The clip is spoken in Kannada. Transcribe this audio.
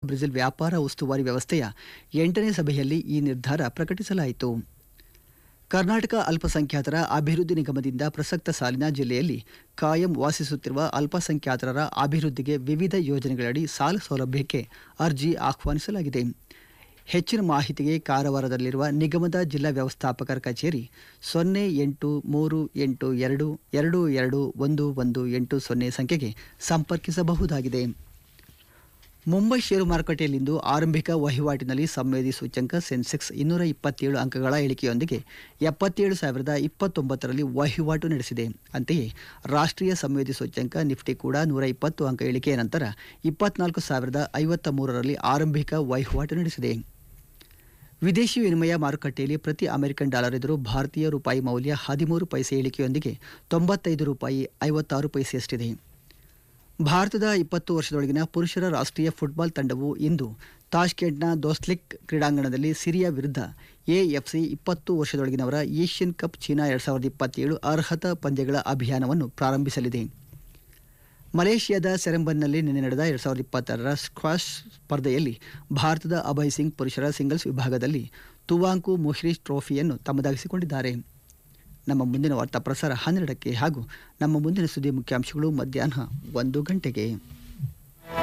ಬ್ರೆಜಿಲ್ ವ್ಯಾಪಾರ ಉಸ್ತುವಾರಿ ವ್ಯವಸ್ಥೆಯ ಎಂಟನೇ ಸಭೆಯಲ್ಲಿ ಈ ನಿರ್ಧಾರ ಪ್ರಕಟಿಸಲಾಯಿತು ಕರ್ನಾಟಕ ಅಲ್ಪಸಂಖ್ಯಾತರ ಅಭಿವೃದ್ಧಿ ನಿಗಮದಿಂದ ಪ್ರಸಕ್ತ ಸಾಲಿನ ಜಿಲ್ಲೆಯಲ್ಲಿ ಕಾಯಂ ವಾಸಿಸುತ್ತಿರುವ ಅಲ್ಪಸಂಖ್ಯಾತರ ಅಭಿವೃದ್ಧಿಗೆ ವಿವಿಧ ಯೋಜನೆಗಳಡಿ ಸಾಲ ಸೌಲಭ್ಯಕ್ಕೆ ಅರ್ಜಿ ಆಹ್ವಾನಿಸಲಾಗಿದೆ ಹೆಚ್ಚಿನ ಮಾಹಿತಿಗೆ ಕಾರವಾರದಲ್ಲಿರುವ ನಿಗಮದ ಜಿಲ್ಲಾ ವ್ಯವಸ್ಥಾಪಕರ ಕಚೇರಿ ಸೊನ್ನೆ ಎಂಟು ಮೂರು ಎಂಟು ಎರಡು ಎರಡು ಎರಡು ಒಂದು ಒಂದು ಎಂಟು ಸೊನ್ನೆ ಸಂಖ್ಯೆಗೆ ಸಂಪರ್ಕಿಸಬಹುದಾಗಿದೆ ಮುಂಬೈ ಷೇರು ಮಾರುಕಟ್ಟೆಯಲ್ಲಿಂದು ಆರಂಭಿಕ ವಹಿವಾಟಿನಲ್ಲಿ ಸಂವೇದಿ ಸೂಚ್ಯಂಕ ಸೆನ್ಸೆಕ್ಸ್ ಇನ್ನೂರ ಇಪ್ಪತ್ತೇಳು ಅಂಕಗಳ ಇಳಿಕೆಯೊಂದಿಗೆ ಎಪ್ಪತ್ತೇಳು ಸಾವಿರದ ಇಪ್ಪತ್ತೊಂಬತ್ತರಲ್ಲಿ ವಹಿವಾಟು ನಡೆಸಿದೆ ಅಂತೆಯೇ ರಾಷ್ಟ್ರೀಯ ಸಂವೇದಿ ಸೂಚ್ಯಂಕ ನಿಫ್ಟಿ ಕೂಡ ನೂರ ಇಪ್ಪತ್ತು ಅಂಕ ಇಳಿಕೆಯ ನಂತರ ಇಪ್ಪತ್ನಾಲ್ಕು ಸಾವಿರದ ಐವತ್ತ ಮೂರರಲ್ಲಿ ಆರಂಭಿಕ ವಹಿವಾಟು ನಡೆಸಿದೆ ವಿದೇಶಿ ವಿನಿಮಯ ಮಾರುಕಟ್ಟೆಯಲ್ಲಿ ಪ್ರತಿ ಅಮೆರಿಕನ್ ಡಾಲರ್ ಎದುರು ಭಾರತೀಯ ರೂಪಾಯಿ ಮೌಲ್ಯ ಹದಿಮೂರು ಪೈಸೆ ಇಳಿಕೆಯೊಂದಿಗೆ ತೊಂಬತ್ತೈದು ರೂಪಾಯಿ ಐವತ್ತಾರು ಪೈಸೆಯಷ್ಟಿದೆ ಭಾರತದ ಇಪ್ಪತ್ತು ವರ್ಷದೊಳಗಿನ ಪುರುಷರ ರಾಷ್ಟ್ರೀಯ ಫುಟ್ಬಾಲ್ ತಂಡವು ಇಂದು ತಾಷ್ಕೆಂಟ್ನ ದೋಸ್ಲಿಕ್ ಕ್ರೀಡಾಂಗಣದಲ್ಲಿ ಸಿರಿಯಾ ವಿರುದ್ಧ ಎಎಫ್ಸಿ ಇಪ್ಪತ್ತು ವರ್ಷದೊಳಗಿನವರ ಏಷ್ಯನ್ ಕಪ್ ಚೀನಾ ಎರಡ್ ಸಾವಿರದ ಇಪ್ಪತ್ತೇಳು ಅರ್ಹತಾ ಪಂದ್ಯಗಳ ಅಭಿಯಾನವನ್ನು ಪ್ರಾರಂಭಿಸಲಿದೆ ಮಲೇಷಿಯಾದ ಸೆರೆಂಬನ್ನಲ್ಲಿ ನಿನ್ನೆ ನಡೆದ ಎರಡ್ ಸಾವಿರದ ಇಪ್ಪತ್ತಾರರ ಸ್ಕ್ವಾಷ್ ಸ್ಪರ್ಧೆಯಲ್ಲಿ ಭಾರತದ ಅಭಯ್ ಸಿಂಗ್ ಪುರುಷರ ಸಿಂಗಲ್ಸ್ ವಿಭಾಗದಲ್ಲಿ ತುವಾಂಕು ಮುಹ್ರಿಶ್ ಟ್ರೋಫಿಯನ್ನು ತಮ್ಮದಾಗಿಸಿಕೊಂಡಿದ್ದಾರೆ ನಮ್ಮ ಮುಂದಿನ ವಾರ್ತಾ ಪ್ರಸಾರ ಹನ್ನೆರಡಕ್ಕೆ ಹಾಗೂ ನಮ್ಮ ಮುಂದಿನ ಸುದ್ದಿ ಮುಖ್ಯಾಂಶಗಳು ಮಧ್ಯಾಹ್ನ ಒಂದು ಗಂಟೆಗೆ